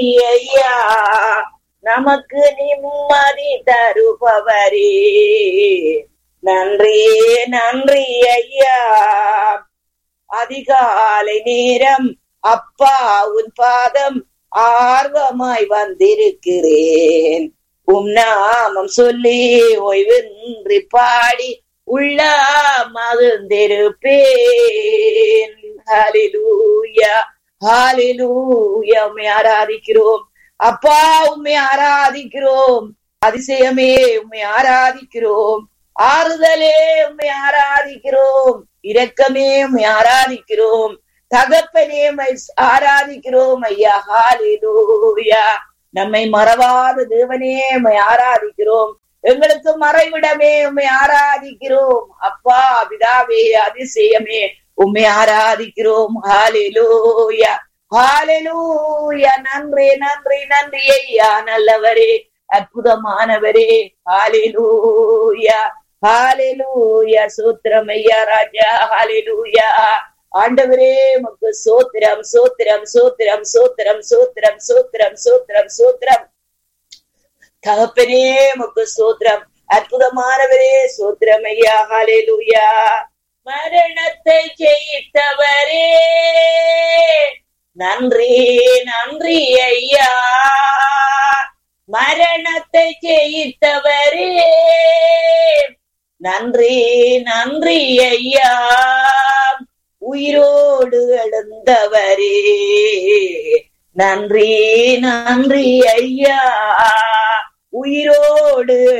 ஐயா நமக்கு நிம்மதி தருபவரே நன்றி நன்றி ஐயா அதிகாலை நேரம் அப்பா உன் பாதம் ஆர்வமாய் வந்திருக்கிறேன் உம் நாமம் சொல்லி ஓய்வின்றி பாடி உள்ள மகிழ்ந்திருப்பேன் ஹalleluya ஹalleluya உம்மை ஆராதிக்கிறோம் அப்பா உம்மை ஆராதிக்கிறோம் அதிசயமே உம்மை ஆராதிக்கிறோம் ஆறுதலே உம்மை ஆராதிக்கிறோம் இரக்கமே உம்மை ஆராதிக்கிறோம் தகப்பனே உம்மை ஆராதிக்கிறோம் ஐயா ஹalleluya நம்மை மறவாத தேவனே உம்மை ஆராதிக்கிறோம் எங்களுக்கு மறைவிடமே உம்மை ஆராதிக்கிறோம் அப்பா பிதாவே அதிசயமே உம்மை ஆராதிக்கிறோம் ஹalleluya ஹalleluya நன்றி நன்றி நன்றி ஐயா நல்லவரே அற்புதமானவரே ஹalleluya ஹalleluya சூத்திரம் ஐயா ராஜா ஹalleluya ஆண்டவரே உமக்கு சோத்திரம் சோத்திரம் சோத்திரம் சோத்திரம் சோத்திரம் சோத்திரம் சோத்திரம் சோத்திரம் தகப்பனே உமக்கு சோத்திரம் அற்புதமானவரே சோத்திரம் ஐயா ஹalleluya மரணத்தை ஜெயித்தவரே நன்றி நன்றி ஐயா மரணத்தை ஜெயித்தவரே நன்றி நன்றி ஐயா உயிரோடு எழுந்தவரே நன்றி நன்றி ஐயா உயிரோடு